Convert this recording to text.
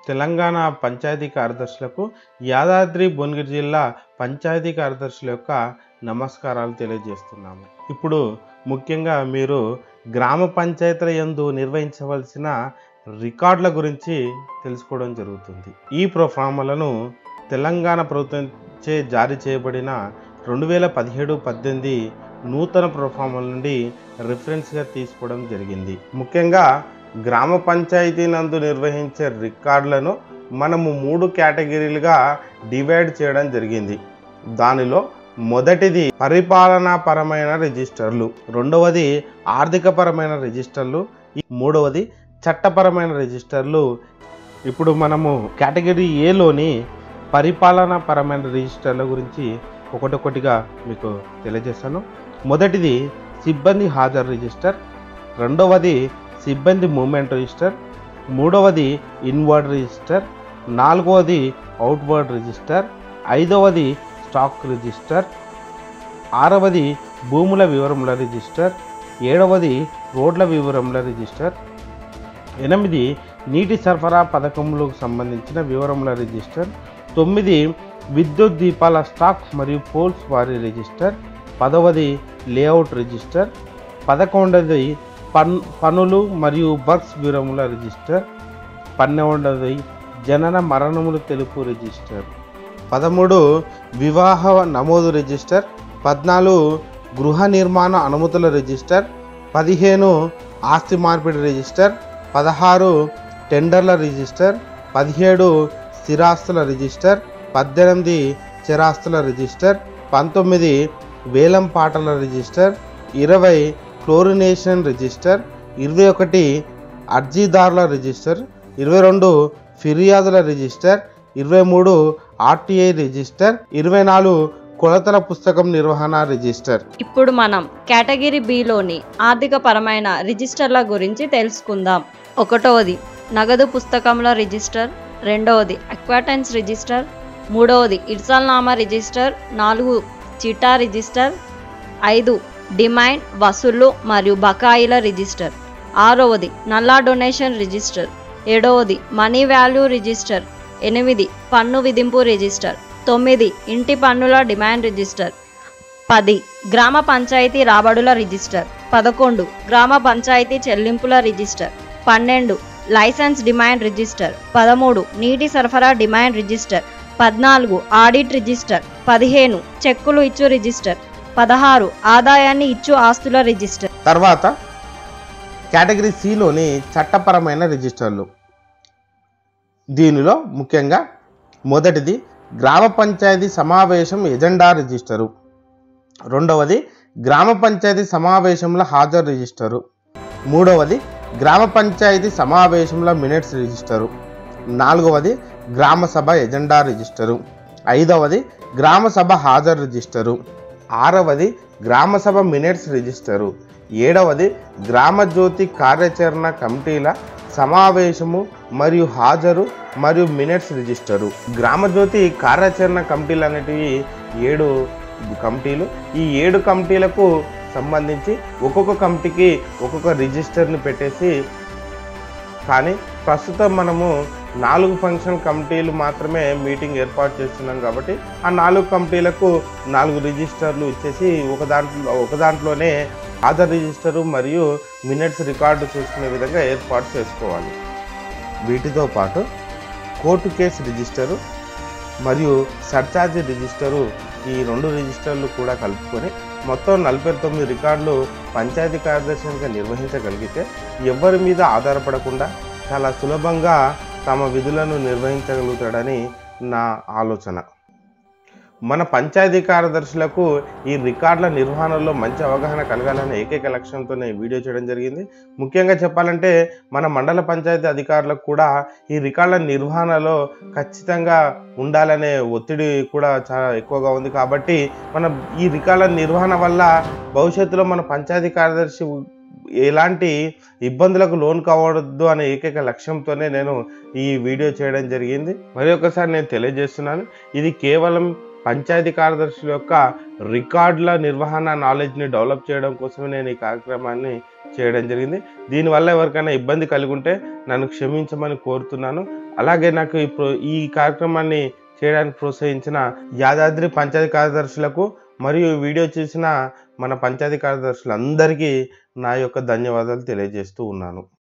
తెలంగాణ పంచాయతీ కార్యదర్శులకు యాదాద్రి భువనగిరి జిల్లా పంచాయతీ కార్యదర్శుల యొక్క నమస్కారాలు తెలియజేస్తున్నాము ఇప్పుడు ముఖ్యంగా మీరు గ్రామ పంచాయతీల యందు నిర్వహించవలసిన రికార్డుల గురించి తెలుసుకోవడం జరుగుతుంది ఈ ప్రొఫార్మలను తెలంగాణ ప్రభుత్వంచే జారీ చేయబడిన రెండు వేల పదిహేడు పద్దెనిమిది నూతన ప్రొఫార్మల నుండి రిఫరెన్స్గా తీసుకోవడం జరిగింది ముఖ్యంగా గ్రామ పంచాయతీ నందు నిర్వహించే రికార్డులను మనము మూడు కేటగిరీలుగా డివైడ్ చేయడం జరిగింది దానిలో మొదటిది పరిపాలనాపరమైన రిజిస్టర్లు రెండవది ఆర్థికపరమైన రిజిస్టర్లు ఈ మూడవది చట్టపరమైన రిజిస్టర్లు ఇప్పుడు మనము కేటగిరీ ఏలోని పరిపాలనాపరమైన రిజిస్టర్ల గురించి ఒకటొకటిగా మీకు తెలియజేస్తాను మొదటిది సిబ్బంది హాజరు రిజిస్టర్ రెండవది సిబ్బంది మూమెంట్ రిజిస్టర్ మూడవది ఇన్వర్డ్ రిజిస్టర్ నాలుగవది అవుట్వర్డ్ రిజిస్టర్ ఐదవది స్టాక్ రిజిస్టర్ ఆరవది భూముల వివరముల రిజిస్టర్ ఏడవది రోడ్ల వివరముల రిజిస్టర్ ఎనిమిది నీటి సరఫరా పథకములకు సంబంధించిన వివరముల రిజిస్టర్ తొమ్మిది విద్యుత్ దీపాల స్టాక్ మరియు పోల్స్ వారి రిజిస్టర్ పదవది లేఅవుట్ రిజిస్టర్ పదకొండవది పన్ పనులు మరియు వర్క్స్ వివరముల రిజిస్టర్ పన్నెండవది జనన మరణములు తెలుపు రిజిస్టర్ పదమూడు వివాహ నమోదు రిజిస్టర్ పద్నాలుగు గృహ నిర్మాణ అనుమతుల రిజిస్టర్ పదిహేను ఆస్తి మార్పిడి రిజిస్టర్ పదహారు టెండర్ల రిజిస్టర్ పదిహేడు స్థిరాస్తుల రిజిస్టర్ పద్దెనిమిది చిరాస్తుల రిజిస్టర్ పంతొమ్మిది వేలం పాటల రిజిస్టర్ ఇరవై క్లోరినేషన్ రిజిస్టర్ ఇరవై ఒకటి అర్జీదారుల రిజిస్టర్ ఇరవై రెండు ఫిర్యాదుల రిజిస్టర్ ఇరవై మూడు ఆర్టీఐ రిజిస్టర్ ఇరవై నాలుగు కొలతల పుస్తకం నిర్వహణ రిజిస్టర్ ఇప్పుడు మనం కేటగిరీ బిలోని ఆర్థిక పరమైన రిజిస్టర్ల గురించి తెలుసుకుందాం ఒకటవది నగదు పుస్తకముల రిజిస్టర్ రెండవది అక్వాటెన్స్ రిజిస్టర్ మూడవది ఇర్సల్నామా రిజిస్టర్ నాలుగు చిటా రిజిస్టర్ ఐదు డిమాండ్ వసూళ్లు మరియు బకాయిల రిజిస్టర్ ఆరవది నల్లా డొనేషన్ రిజిస్టర్ ఏడవది మనీ వాల్యూ రిజిస్టర్ ఎనిమిది పన్ను విధింపు రిజిస్టర్ తొమ్మిది ఇంటి పన్నుల డిమాండ్ రిజిస్టర్ పది గ్రామ పంచాయతీ రాబడుల రిజిస్టర్ పదకొండు గ్రామ పంచాయతీ చెల్లింపుల రిజిస్టర్ పన్నెండు లైసెన్స్ డిమాండ్ రిజిస్టర్ పదమూడు నీటి సరఫరా డిమాండ్ రిజిస్టర్ పద్నాలుగు ఆడిట్ రిజిస్టర్ పదిహేను చెక్కులు ఇచ్చు రిజిస్టర్ పదహారు ఆదాయాన్ని ఇచ్చు ఆస్తుల రిజిస్టర్ తర్వాత కేటగిరీ సిలోని చట్టపరమైన రిజిస్టర్లు దీనిలో ముఖ్యంగా మొదటిది గ్రామ పంచాయతీ సమావేశం ఎజెండా రిజిస్టరు రెండవది గ్రామ పంచాయతీ సమావేశంలో హాజరు రిజిస్టరు మూడవది గ్రామ పంచాయతీ సమావేశంలో మినిట్స్ రిజిస్టరు నాలుగవది గ్రామ సభ ఎజెండా రిజిస్టరు ఐదవది గ్రామ సభ హాజరు రిజిస్టరు ఆరవది గ్రామ సభ మినిట్స్ రిజిస్టరు ఏడవది గ్రామ జ్యోతి కార్యాచరణ కమిటీల సమావేశము మరియు హాజరు మరియు మినిట్స్ రిజిస్టరు గ్రామ జ్యోతి కార్యాచరణ కమిటీలు అనేటివి ఏడు కమిటీలు ఈ ఏడు కమిటీలకు సంబంధించి ఒక్కొక్క కమిటీకి ఒక్కొక్క రిజిస్టర్ని పెట్టేసి కానీ ప్రస్తుతం మనము నాలుగు ఫంక్షన్ కమిటీలు మాత్రమే మీటింగ్ ఏర్పాటు చేస్తున్నాం కాబట్టి ఆ నాలుగు కమిటీలకు నాలుగు రిజిస్టర్లు ఇచ్చేసి ఒక దాంట్లో ఒక దాంట్లోనే ఆధార్ రిజిస్టరు మరియు మినిట్స్ రికార్డు చేసుకునే విధంగా ఏర్పాటు చేసుకోవాలి వీటితో పాటు కోర్టు కేసు రిజిస్టరు మరియు సర్చార్జ్ రిజిస్టరు ఈ రెండు రిజిస్టర్లు కూడా కలుపుకొని మొత్తం నలభై తొమ్మిది రికార్డులు పంచాయతీ కార్యదర్శిగా నిర్వహించగలిగితే ఎవరి మీద ఆధారపడకుండా చాలా సులభంగా తమ విధులను నిర్వహించగలుగుతాడని నా ఆలోచన మన పంచాయతీ కార్యదర్శులకు ఈ రికార్డుల నిర్వహణలో మంచి అవగాహన కలగాలనే ఏకైక లక్ష్యంతో నేను ఈ వీడియో చేయడం జరిగింది ముఖ్యంగా చెప్పాలంటే మన మండల పంచాయతీ అధికారులకు కూడా ఈ రికార్డుల నిర్వహణలో ఖచ్చితంగా ఉండాలనే ఒత్తిడి కూడా చాలా ఎక్కువగా ఉంది కాబట్టి మన ఈ రికార్డుల నిర్వహణ వల్ల భవిష్యత్తులో మన పంచాయతీ కార్యదర్శి ఎలాంటి ఇబ్బందులకు లోన్ కావద్దు అనే ఏకైక లక్ష్యంతోనే నేను ఈ వీడియో చేయడం జరిగింది మరి ఒకసారి నేను తెలియజేస్తున్నాను ఇది కేవలం పంచాయతీ కార్యదర్శుల యొక్క రికార్డుల నిర్వహణ నాలెడ్జ్ని డెవలప్ చేయడం కోసమే నేను ఈ కార్యక్రమాన్ని చేయడం జరిగింది దీనివల్ల ఎవరికైనా ఇబ్బంది కలిగి ఉంటే నన్ను క్షమించమని కోరుతున్నాను అలాగే నాకు ఈ ప్రో ఈ కార్యక్రమాన్ని చేయడానికి ప్రోత్సహించిన యాదాద్రి పంచాయతీ కార్యదర్శులకు మరియు ఈ వీడియో చూసిన మన పంచాయతీ కార్యదర్శులందరికీ నా యొక్క ధన్యవాదాలు తెలియజేస్తూ ఉన్నాను